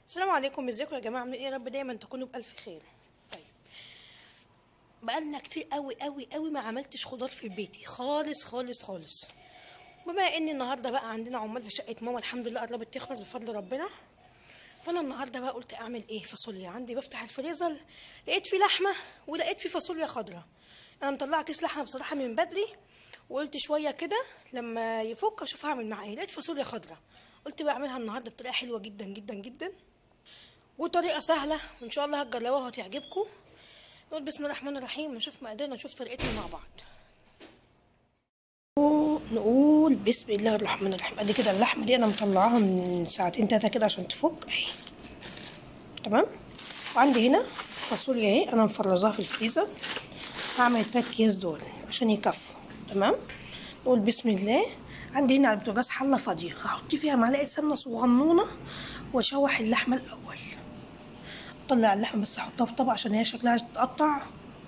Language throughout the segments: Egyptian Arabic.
السلام عليكم ازيكم يا جماعه عاملين ايه يا رب دايما تكونوا بالف خير طيب بقالنا كتير قوي قوي قوي ما عملتش خضار في بيتي خالص خالص خالص بما ان النهارده بقى عندنا عمال في شقه ماما الحمد لله قربت تخلص بفضل ربنا فانا النهارده بقى قلت اعمل ايه فاصوليا عندي بفتح الفريزر لقيت فيه لحمه ولقيت فيه فاصوليا خضراء انا مطلعه كيس لحمه بصراحه من بدري وقلت شويه كده لما يفك اشوف هعمل معاه ايه لقيت فاصوليا خضراء قلت بقى اعملها النهارده بطريقه حلوه جدا جدا جدا وطريقه سهله وان شاء الله هتجربوها وهتعجبكم نقول بسم الله الرحمن الرحيم نشوف مقاديرنا نشوف طريقتنا مع بعض نقول بسم الله الرحمن الرحيم ادي كده اللحمه دي انا مطلعاها من ساعتين تلاته كده عشان تفك اهي تمام وعندي هنا فاصوليا اهي انا مفرزاها في الفريزر هعمل التلات اكياس دول عشان يكفوا تمام نقول بسم الله عندي هنا على البوتاجاز حله فاضيه هحط فيها معلقه سمنه صغنونه واشوح اللحمه الاول اطلع اللحمه بس احطها في طبق عشان هي شكلها تتقطع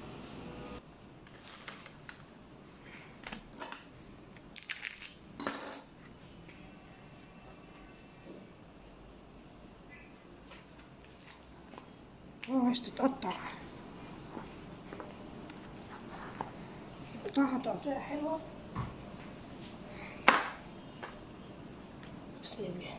اه عايز تتقطع قطعها تقطيع حلوة بسم الله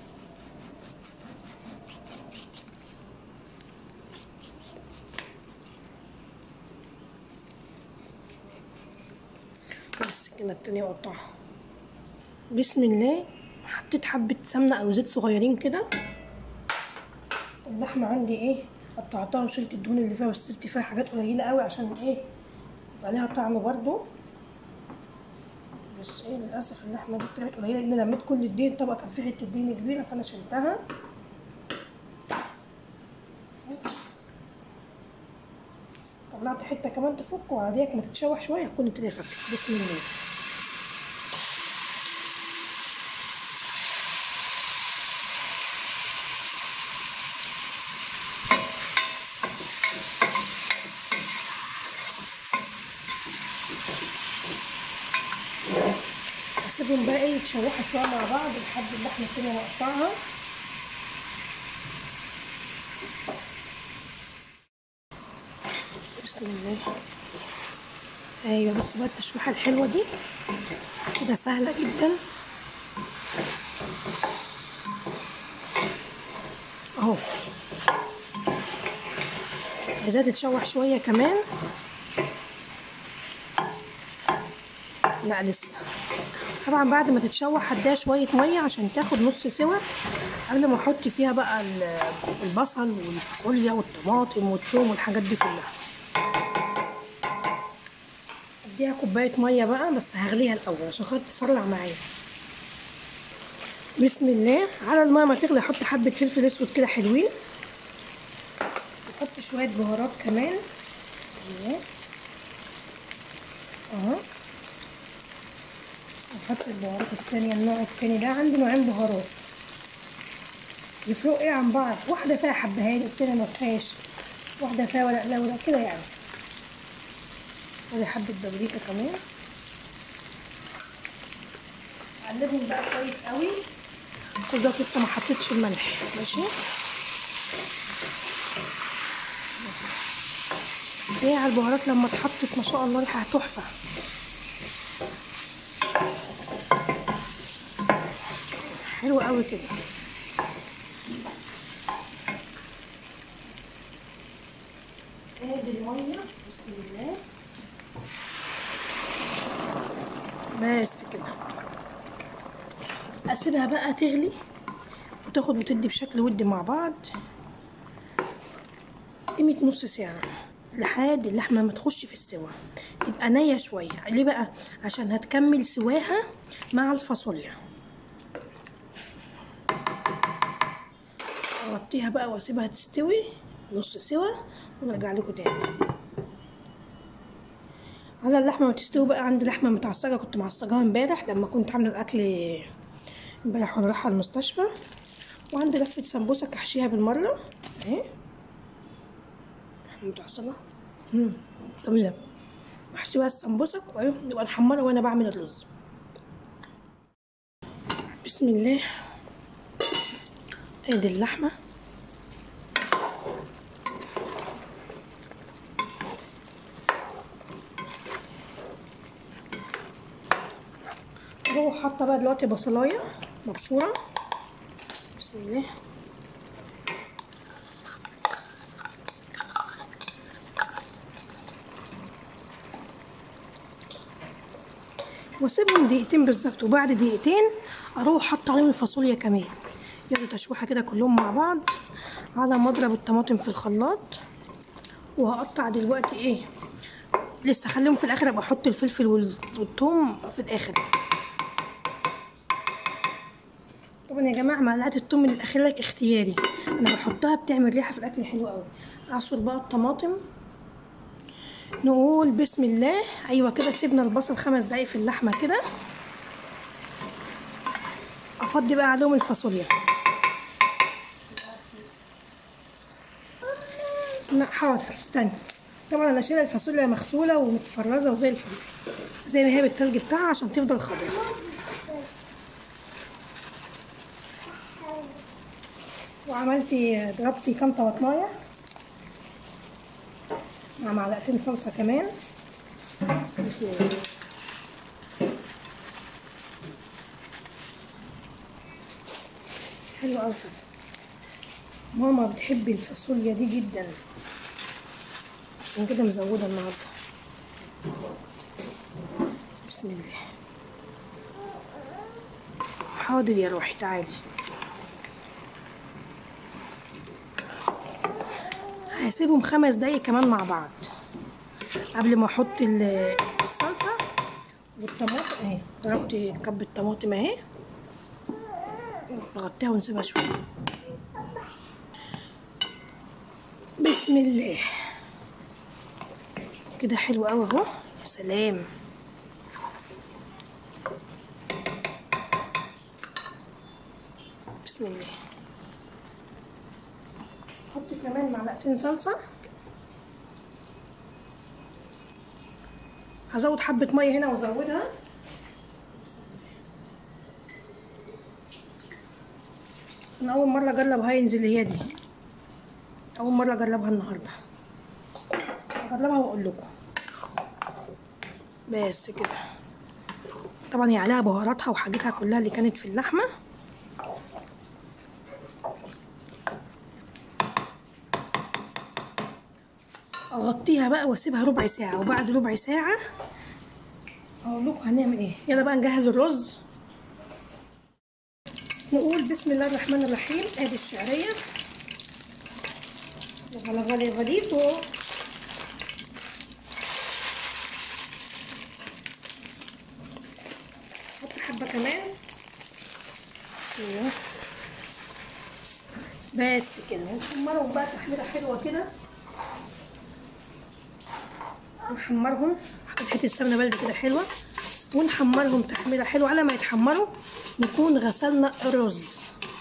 بس كده التانية اقطعها بسم الله حطيت حبة سمنة او زيت صغيرين كده اللحمة عندي ايه قطعتها وشلت الدهون اللي فيها بس سبت فيها حاجات قليلة قوي عشان ايه يبقى ليها طعم برضو بس ايه للاسف اللحمه دي طلعت قليله لان لميت كل الدين طبعا كان في حته دين كبيره فانا شلتها طلعت حته كمان تفك وعليك ما تتشوح شويه تكون الدنيا فكت بسم الله اسيبهم بقى ايه يتشوحوا شويه مع بعض لحد اللحمه التانية نقطعها بسم الله ايوه بصوا بقى التشويحه الحلوه دي كده سهله جدا اهو عايزاها تتشوح شويه كمان لا لسه طبعا بعد ما تتشوح هديها شويه ميه عشان تاخد نص سوا قبل ما احط فيها بقى البصل والفاصوليا والطماطم والثوم والحاجات دي كلها اديها كوبايه ميه بقى بس هغليها الاول عشان خاطر تسرع معايا بسم الله على الميه ما تغلي احط حبه فلفل اسود كده حلوين احط شويه بهارات كمان بسم الله اهو احط البهارات التانية النوع التاني ده عندي نوعين بهارات يفرقوا ايه عن بعض واحدة فيها حبهان التانية ما فيهاش واحدة فيها ولا لا ولا كده يعني ودي حبة بابريكا كمان اقلبهم بقى كويس قوي كل ده لسه ما حطيتش الملح ماشي ايه على البهارات لما اتحطت ما شاء الله ريحة تحفة حلو قوي كده ادي الميه بسم الله بس كده اسيبها بقى تغلي وتاخد وتدي بشكل ودي مع بعض قيمة نص ساعة لحد اللحمة ما تخش في السوا تبقى نية شوية ليه بقى عشان هتكمل سواها مع الفاصوليا اغطيها بقى واسيبها تستوي نص سوا ونرجع لكم تاني على اللحمه ما تستوي بقى عندي لحمه متعصجه كنت معصجاها امبارح لما كنت عامله الاكل امبارح وانا رايحه المستشفى وعندي لفه سمبوسه احشيها بالمره اهي متعصجه امم جميله احشي بقى السمبوسه ونبقى نحمرها وانا بعمل الرز بسم الله ادي اللحمه اروح حاطه بقى دلوقتي بصلايه مبشوره بسم الله واسيبهم دقيقتين بالظبط وبعد دقيقتين اروح حاطه عليهم الفاصوليا كمان ياخدوا تشويحه كده كلهم مع بعض على مضرب الطماطم في الخلاط وهقطع دلوقتي ايه لسه خليهم في الاخر ابقى احط الفلفل وال- والثوم في الاخر طبعا يا جماعه معلقه الثوم من الاخير لك اختياري انا بحطها بتعمل ريحه في الاكل حلوه قوي اعصر بقى الطماطم نقول بسم الله ايوه كده سيبنا البصل خمس دقايق في اللحمه كده افضي بقى عليهم الفاصوليا لا حاضر استنى طبعا انا شايله الفاصوليا مغسوله ومتفرزه وزي الفل زي ما هي بالتلج بتاعها عشان تفضل خضرا وعملتي ضربتي كام طماطمايه مع معلقتين صلصه كمان بسم الله حلو قوي ماما بتحب الفاصوليا دي جدا عشان كده مزوده النهارده بسم الله حاضر يا روحي تعالي هسيبهم خمس دقايق كمان مع بعض قبل ما احط ال- الصلصه والطماطم اهي ضربت كب الطماطم اهي نغطيها ونسيبها شويه بسم الله كده حلو قوي اهو يا سلام بسم الله حط كمان معلقتين صلصه هزود حبه ميه هنا وازودها انا اول مره اجرب هاينز اللي هي دي اول مره اجربها النهارده اجربها واقول لكم بس كده طبعا هي عليها بهاراتها وحاجتها كلها اللي كانت في اللحمه اغطيها بقى واسيبها ربع ساعه وبعد ربع ساعه اقول لكم هنعمل ايه يلا بقى نجهز الرز نقول بسم الله الرحمن الرحيم ادي الشعريه على غالي غليظ حط حبه كمان بسم الله بس كده نحمرهم بقى تحميره حلوه كده نحمرهم حطيت حته سمنه بلدي كده حلوه ونحمرهم تحميره حلوه على ما يتحمروا نكون غسلنا الرز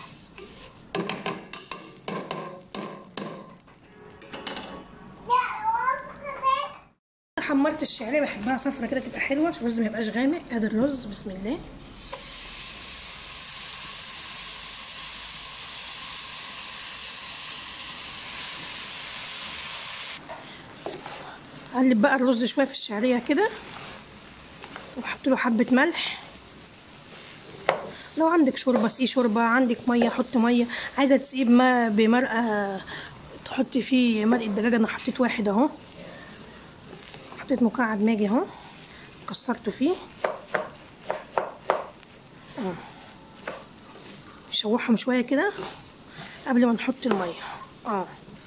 حمرت الشعريه بحبها صفرة كده تبقى حلوه عشان الرز ما يبقاش غامق ادي الرز بسم الله اقلب بقى الرز شويه في الشعريه كده واحط له حبه ملح لو عندك شوربه سقي شوربه عندك ميه حط ميه عايزه تسقيه بما بمرقه تحطي فيه مرقه دجاجه انا حطيت واحد اهو حطيت مكعب ماجي اهو كسرته فيه اهو نشوحهم شويه كده قبل ما نحط الميه اه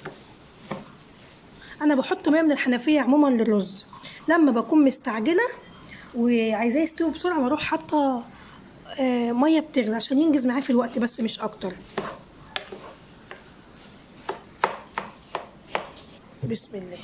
انا بحط ميه من الحنفيه عموما للرز لما بكون مستعجله وعايزاه يستوي بسرعه بروح حاطه آه، ميه بتغلي عشان ينجز معايا في الوقت بس مش اكتر بسم الله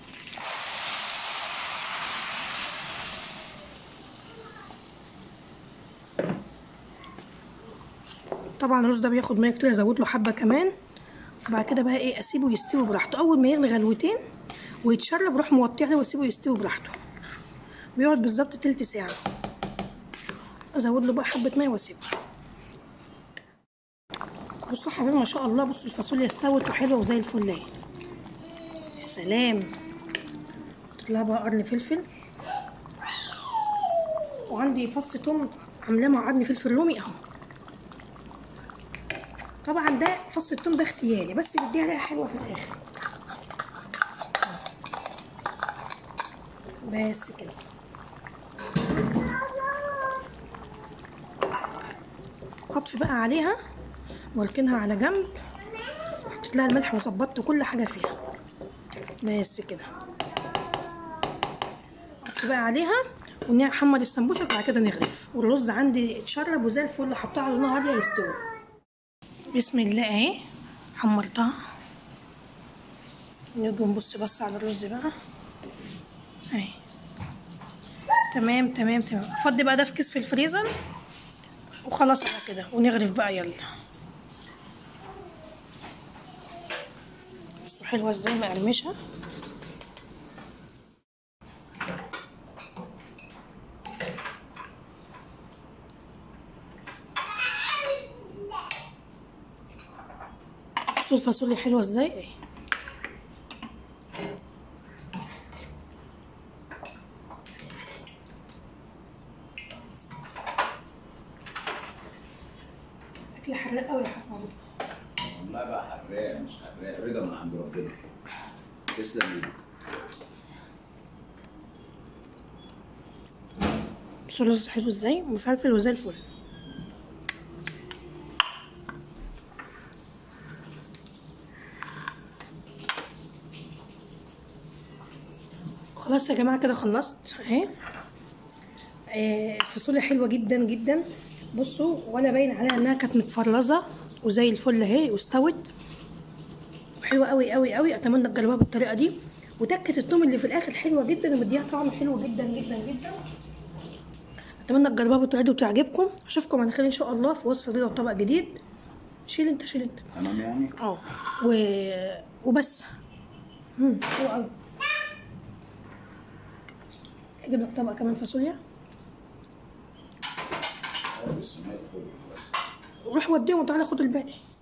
طبعا الرز ده بياخد ميه كتير ازود له حبه كمان وبعد كده بقى ايه اسيبه يستوي براحته اول ما يغلي غلوتين ويتشرب اروح موطيه عليه واسيبه يستوي براحته بيقعد بالظبط تلت ساعه ازود له بقى حبه ميه واسيبه بصوا يا حبايبي ما شاء الله بصوا الفاصوليا استوت وحلوه وزي الفل اهي يا سلام حطيت لها بقى قرن فلفل وعندي فص توم عاملاه مع قرن فلفل رومي اهو طبعا ده فص التوم ده اختياري بس بيديها ريحه حلوه في الاخر بس كده هطفي بقى عليها واركنها على جنب حطيت لها الملح وظبطت كل حاجه فيها بس كده احط بقى عليها ونحمر السمبوسك وبعد كده نغرف والرز عندي اتشرب وزي الفل حطها على نار عاليه يستوي بسم الله اهي حمرتها نيجي نبص بص على الرز بقى اهي تمام تمام تمام افضي بقى ده في كيس في الفريزر وخلاص على كده ونغرف بقى يلا بصوا حلوه ازاي مقرمشه بصوا الفاصوليا حلوه ازاي اهي اكل حراق قوي يا حسن والله بقى حراق مش حراق رضا من عند ربنا تسلم ايدك بصوا الرز حلو ازاي مفلفل وزي الفل خلاص يا جماعه كده خلصت اهي آه، الفاصوليا حلوه جدا جدا بصوا ولا باين عليها انها كانت متفرزه وزي الفل اهي واستوت حلوه قوي قوي قوي اتمنى تجربوها بالطريقه دي وتكه التوم اللي في الاخر حلوه جدا ومديها طعم حلو جدا جدا جدا اتمنى تجربوها بالطريقه دي وتعجبكم اشوفكم على خير ان شاء الله في وصفه جديده وطبق جديد شيل انت شيل انت تمام يعني اه و... وبس امم حلو قوي اجيب لك طبق كمان فاصوليا اه بس ما يدخل بس روح وديهم وتعالى خد الباقي